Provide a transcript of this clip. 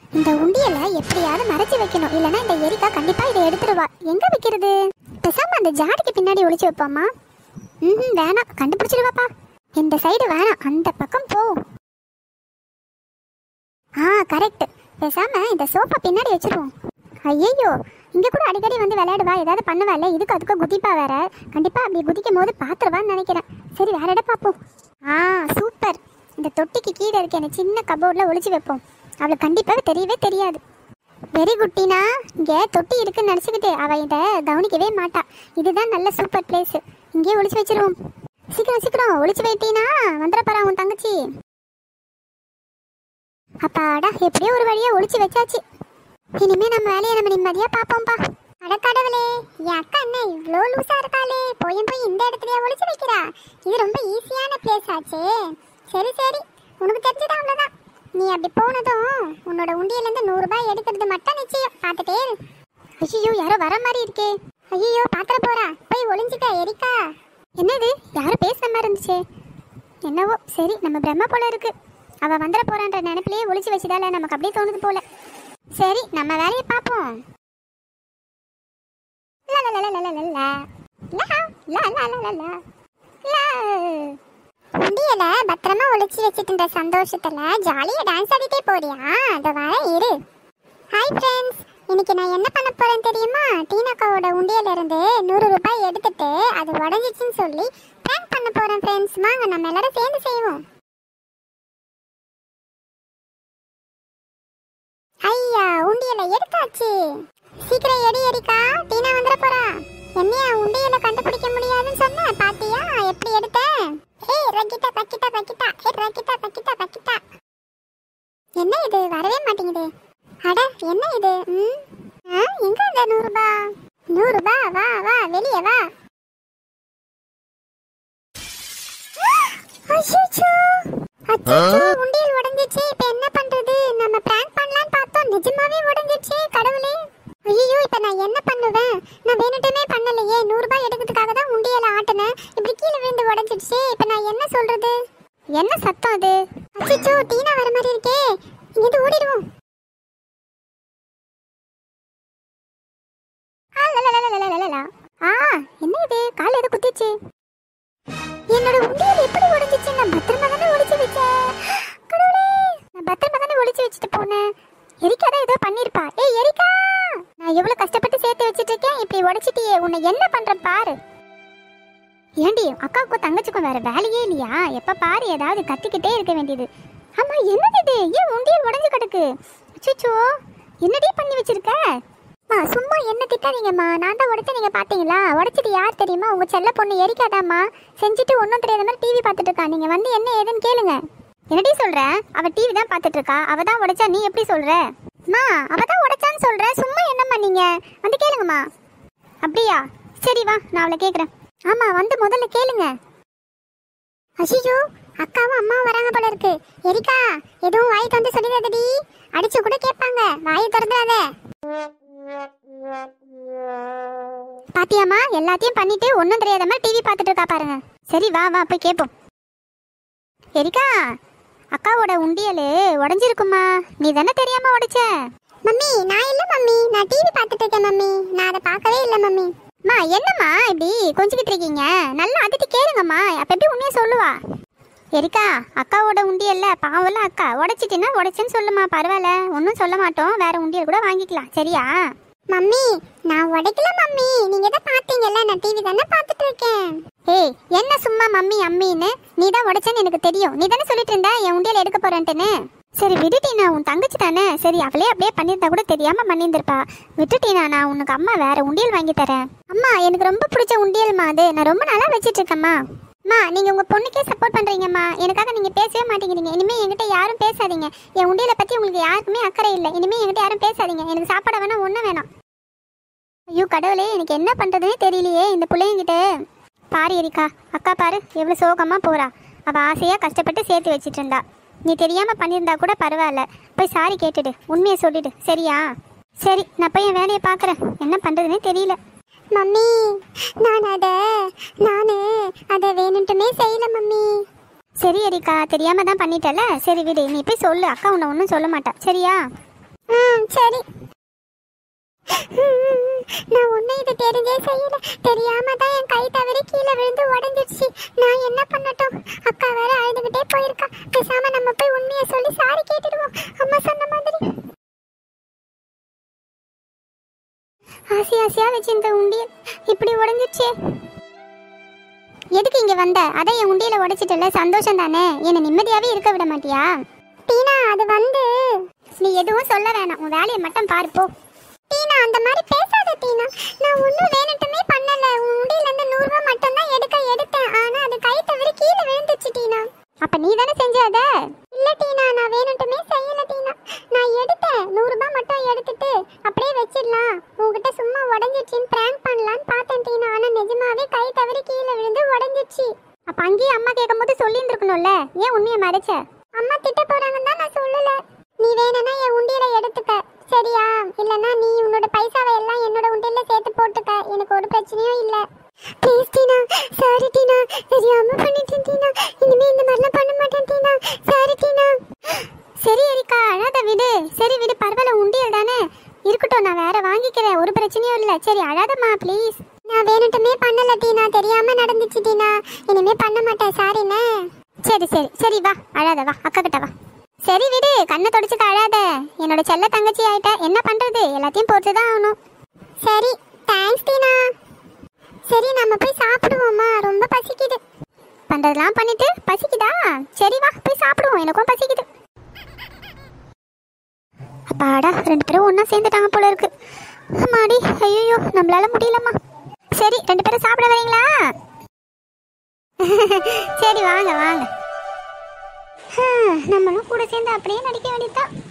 இந்த உண்டியல எப்படியாவது மறைச்சு வைக்கணும் இல்லனா இந்த எரிக்கா கண்டிப்பா இதை எடுத்துருவா எங்க வைக்கிறது பேசாம அந்த ஜாடிக்கு பின்னாடி ஒளிச்சு வைப்போமா ம் வேணாம் கண்டுபிடிச்சிருவாப்பா இந்த சைடு வேணாம் அந்த பக்கம் போ ஆ கரெக்ட் பேசாம இந்த சோஃபா பின்னாடி வச்சிருவோம் ஐயோ இங்க கூட அடிக்கடி வந்து விளையாடுவா ஏதாவது பண்ணுவா இல்ல இதுக்கு அதுக்கு குதிப்பா வேற கண்டிப்பா அப்படி குதிக்கும் போது பாத்துருவான்னு நினைக்கிறேன் சரி வேற இடம் பார்ப்போம் ஆ சூப்பர் இந்த தொட்டிக்கு கீழே இருக்க இந்த சின்ன கபோர்ட்ல ஒளிச்சு வைப்போம் அவளுக்கு கண்டிப்பாக தெரியவே தெரியாது வெரி குட்டினா இங்க தொட்டி இருக்குன்னு நினச்சிக்கிட்டு அவ இதை கவனிக்கவே மாட்டா இதுதான் நல்ல சூப்பர் பிளேஸ் இங்கேயே ஒளிச்சு வச்சிருவோம் சீக்கிரம் சீக்கிரம் ஒளிச்சு வைத்தீனா வந்துட போறா உன் தங்கச்சி அப்பாடா எப்படியோ ஒரு வழியா ஒளிச்சு வச்சாச்சு இனிமே நம்ம வேலையை நம்ம நிம்மதியா பாப்போம்பா அட கடவுளே என் அக்கா என்ன இவ்வளோ லூசா இருக்காளே போயும் போய் இந்த இடத்துலயா ஒளிச்சு வைக்கிறா இது ரொம்ப ஈஸியான பிளேஸ் ஆச்சே சரி சரி உனக்கு தெரிஞ்சது அவ்வளோதான் நீ அப்படி போனதும் உன்னோட உண்டியிலேருந்து நூறு ரூபாய் எடுக்கிறது மட்டும் நிச்சயம் பார்த்துட்டே இரு ஐயோ யாரோ வர மாதிரி இருக்கே ஐயோ பாத்திர போறா போய் ஒளிஞ்சுக்க எரிக்கா என்னது யாரும் பேசுன மாதிரி இருந்துச்சு என்னவோ சரி நம்ம பிரம்ம போல இருக்கு அவ வந்துட போறான்ற நினைப்பிலேயே ஒளிச்சு வச்சதால நமக்கு அப்படியே தோணுது போல சரி நம்ம வேலையை பார்ப்போம் லா, லா, லா, லா, லா, லா, லா. லா, லா, லா, லா, லா, லா. லா. உண்டியல பத்திரமா ஒளிச்சு வச்சுட்டு இருந்த சந்தோஷத்துல ஜாலியா டான்ஸ் ஆடிட்டே போறியா அத வர இரு ஹாய் ஃப்ரெண்ட்ஸ் இன்னைக்கு நான் என்ன பண்ண போறேன் தெரியுமா டீனாக்காவோட உண்டியல இருந்து நூறு ரூபாய் எடுத்துட்டு அது உடஞ்சிச்சுன்னு சொல்லி பிராங்க் பண்ண போறேன் ஃப்ரெண்ட்ஸ் வாங்க நம்ம எல்லாரும் சேர்ந்து செய்வோம் ஐயா உண்டியல எடுத்தாச்சு சீக்கிரம் எடி எடிக்கா டீனா வந்துட போறா என்னையா உண்டியல கண்டுபிடிக்க முடியாதுன்னு சொன்ன பாத்தியா எப்படி எடுத்தேன் ஏய் ரக்கிட்டா பக்கிட்டா பக்கிட்டா ஏ ரக்கிட்டா பக்கிட்டா பக்கிட்டா என்ன இது வரவே மாட்டேங்குது அட என்ன இது ம் ஆ, எங்க அந்த நூறு ரூபாய் நூறு ரூபாய் வா வா வெளியே வா அச்சச்சோ அச்சச்சோ உண்டியல் உடைஞ்சிச்சு இப்போ என்ன பண்றது நம்ம பிராங்க் பண்ணலாம்னு பார்த்தோம் நிஜமாவே உடைஞ்சிச்சு கடவுளே ஐயோ இப்போ நான் என்ன பண்ணுவேன் நான் வேணுட்டமே பண்ணலையே நூறு ரூபாய் எடுக்கிறதுக்காக தான் உண்டியல ஆட்டினேன் இப்படி கீழே விழுந்து உடைஞ்சிடுச்சு இப்போ நான் என்ன சொல்றது என்ன சத்தம் அது அச்சச்சோ டீனா வர மாதிரி இருக்கே இங்கிட்டு ஓடிடுவோம் ஆ, லலலலலலலலலா. ஆ என்ன இது கால் எது குத்திச்சு என்னோட உண்டியல் எப்படி உடைஞ்சிச்சு நான் பத்திரமா தானே ஒளிச்சு வச்சேன் கடவுளே நான் பத்திரமா தானே ஒளிச்சு வச்சுட்டு போனேன் எரிக்கா தான் ஏதோ பண்ணிருப்பா ஏய் எரிக்கா நான் எவ்வளவு கஷ்டப்பட்டு சேர்த்து வச்சிட்டு இருக்கேன் இப்படி உடைச்சிட்டியே உன்னை என்ன பண்றேன் பாரு ஏண்டி அக்காவுக்கும் தங்கச்சிக்கும் வேற வேலையே இல்லையா எப்ப பாரு ஏதாவது கத்திக்கிட்டே இருக்க வேண்டியது ஆமா என்னது இது ஏன் உண்டியல் உடைஞ்சு கிடக்கு அச்சோ என்னடி பண்ணி வச்சிருக்க மா சும்மா என்ன திட்டாதீங்கம்மா நான் தான் உடைச்சு நீங்க பாத்தீங்களா உடைச்சது யார் தெரியுமா உங்க செல்ல பொண்ணு எரிக்காதாம்மா செஞ்சுட்டு ஒன்றும் தெரியாத மாதிரி டிவி பார்த்துட்டு இருக்கா நீங்க வந்து என்ன ஏதுன்னு கேளுங்க என்னடி சொல்ற அவ டிவி தான் பார்த்துட்டு இருக்கா அவ தான் உடைச்சா நீ எப்படி சொல்ற மா அவ தான் உடைச்சான்னு சொல்ற சும்மா என்னம்மா நீங்க வந்து கேளுங்கம்மா அப்படியா சரி வா நான் அவளை கேக்குறேன் ஆமா வந்து முதல்ல கேளுங்க அஷிஷு அக்காவும் அம்மாவும் வராங்க போல இருக்கு எரிக்கா எதுவும் வாய் வந்து சொல்லிடாதடி அடிச்சு கூட கேட்பாங்க வாயை திறந்துடாத பாத்தியாமா எல்லாத்தையும் பண்ணிட்டு ஒன்றும் தெரியாத மாதிரி டிவி பார்த்துட்டு இருக்கா பாருங்க சரி வா வா போய் கேட்போம் எரிக்கா அக்காவோட உண்டியல் உடஞ்சிருக்குமா நீ தானே தெரியாம உடைச்ச மம்மி நான் இல்ல மம்மி நான் டிவி பார்த்துட்டு இருக்கேன் மம்மி நான் அதை பார்க்கவே இல்ல மம்மி மா என்னம்மா இப்படி கொஞ்சிக்கிட்டு இருக்கீங்க நல்லா அதிட்டு கேளுங்கம்மா அப்ப எப்படி உண்மையை சொல்லுவா எரிக்கா அக்காவோட உண்டியல்ல பாவம்ல அக்கா உடைச்சிட்டின்னா உடைச்சுன்னு சொல்லுமா பரவாயில்ல ஒன்றும் சொல்ல மாட்டோம் வேற உண்டியல் கூட வாங்கிக்கலாம் சரியா மம்மி நான் உடைக்கல மம்மி நீங்க தான் பாத்தீங்கல்ல நான் டிவி தானே பார்த்துட்டு இருக்கேன் ஏய் என்ன சும்மா மம்மி அம்மின்னு நீ தான் உடைச்சேன்னு எனக்கு தெரியும் நீ தானே சொல்லிட்டு இருந்த என் உண்டியல் எடுக்க போறேன்ட்டுன்னு சரி விடுட்டீனா உன் தங்கச்சி தானே சரி அவளே அப்படியே பண்ணியிருந்தா கூட தெரியாம பண்ணியிருந்திருப்பா விட்டுட்டீனா நான் உனக்கு அம்மா வேற உண்டியல் வாங்கி தரேன் அம்மா எனக்கு ரொம்ப பிடிச்ச உண்டியல்மா அது நான் ரொம்ப நாளா வச்சிட்டு இருக்கேம்மா அம்மா நீங்க உங்க பொண்ணுக்கே சப்போர்ட் பண்றீங்கம்மா எனக்காக நீங்க பேசவே மாட்டேங்கிறீங்க இனிமே என்கிட்ட யாரும் பேசாதீங்க என் உண்டியலை பத்தி உங்களுக்கு யாருக்குமே அக்கறை இல்லை இனிமே என்கிட்ட யாரும் பேசாதீங்க எனக்கு சாப்பாட வேணா ஒண்ணு வேணாம் ஐயோ கடவுளே எனக்கு என்ன பண்றதுனே தெரியலையே இந்த பிள்ளைங்கிட்ட பாரு எரிக்கா அக்கா பாரு எவ்வளவு சோகமா போறா அவ ஆசையா கஷ்டப்பட்டு சேர்த்து வச்சிட்டு இருந்தா நீ தெரியாம பண்ணியிருந்தா கூட பரவாயில்ல போய் சாரி கேட்டுடு உண்மையை சொல்லிடு சரியா சரி நான் போய் என் வேலையை பார்க்குறேன் என்ன பண்றதுனே தெரியல மம்மி நான் அத நானு அத வேணும்ட்டுமே செய்யல மம்மி சரி எரிக்கா தெரியாம தான் பண்ணிட்டல சரி விடு நீ போய் சொல்லு அக்கா உன்னை ஒன்றும் சொல்ல மாட்டா சரியா சரி நான் உன்னை இது தெரிஞ்சே செய்யல தெரியாம தான் என் கை தவறி கீழே விழுந்து உடஞ்சிருச்சு நான் என்ன பண்ணட்டும் அக்கா வேற அழுதுகிட்டே போயிருக்கா பேசாம நம்ம போய் உண்மையை சொல்லி சாரி கேட்டுடுவோம் அம்மா சொன்ன மாதிரி ஆசை ஆசையா வச்சிருந்த உண்டியல் இப்படி உடஞ்சிருச்சே எதுக்கு இங்க வந்த அதை என் உண்டியல உடைச்சிட்டல சந்தோஷம் தானே என்ன நிம்மதியாவே இருக்க விட மாட்டியா டீனா அது வந்து நீ எதுவும் சொல்ல வேணாம் உன் வேலையை மட்டும் பாரு போ டீனா அந்த மாதிரி பேசாத டீனா நான் ஒன்றும் வேணுட்டுமே பண்ணல உன் உண்டியில இருந்து நூறு ரூபாய் மட்டும் தான் எடுக்க எடுத்தேன் ஆனா அது கை தவறி கீழே விழுந்துச்சு டீனா அப்ப நீ தானே செஞ்ச அத இல்ல டீனா நான் வேணுட்டுமே செய்யல டீனா நான் எடுத்தேன் நூறு ரூபாய் மட்டும் எடுத்துட்டு அப்படியே வச்சிடலாம் உன்கிட்ட சும்மா உடஞ்சிருச்சுன்னு பிராங்க் பண்ணலான்னு பார்த்தேன் டீனா ஆனா நிஜமாவே கை தவறி கீழே விழுந்து உடஞ்சிருச்சு அப்ப அங்கேயே அம்மா கேட்கும்போது சொல்லி இருந்திருக்கணும்ல ஏன் உண்மையை மறைச்ச அம்மா திட்ட போறாங்கன்னு தான் நான் சொல்லல நீ வேணும்னா என் உண்டியல எடுத்துக்க சரியா இல்லனா நீ உன்னோட பைசாவை எல்லாம் என்னோட உண்டியல்ல சேர்த்து போட்டுக்க எனக்கு ஒரு பிரச்சனையும் இல்ல ப்ளீஸ் டீனா சாரி டீனா தெரியாம பண்ணிட்டேன் டீனா இனிமே இந்த மாதிரிலாம் பண்ண மாட்டேன் டீனா சாரி டீனா சரி எரிக்கா அழாத விடு சரி விடு பரவாயில்ல உண்டியல் தானே இருக்கட்டும் நான் வேற வாங்கிக்கிறேன் ஒரு பிரச்சனையும் இல்ல சரி அழாதம்மா ப்ளீஸ் நான் வேணுட்டுமே பண்ணல டீனா தெரியாம நடந்துச்சு டீனா இனிமே பண்ண மாட்டேன் சாரிண்ணே சரி சரி சரி வா அழாத வா அக்கா கிட்ட வா சரி விடு கண்ணை தொடச்சுக்க அழாத என்னோட செல்ல தங்கச்சி ஆயிட்ட என்ன பண்றது எல்லாத்தையும் பொறுத்து தான் ஆகணும் சரி தேங்க்ஸ் டீனா சரி நம்ம போய் சாப்பிடுவோமா ரொம்ப பசிக்குது பண்றதெல்லாம் பண்ணிட்டு பசிக்குதா சரி வா போய் சாப்பிடுவோம் எனக்கும் பசிக்குது அப்பாடா ரெண்டு பேரும் ஒண்ணா சேர்ந்துட்டாங்க போல இருக்கு அம்மாடி ஐயோ நம்மளால முடியலம்மா சரி ரெண்டு பேரும் சாப்பிட வரீங்களா சரி வாங்க வாங்க ஹம், நம்மளும் கூட சேர்ந்து அப்படியே நடிக்க வேண்டியதுதான்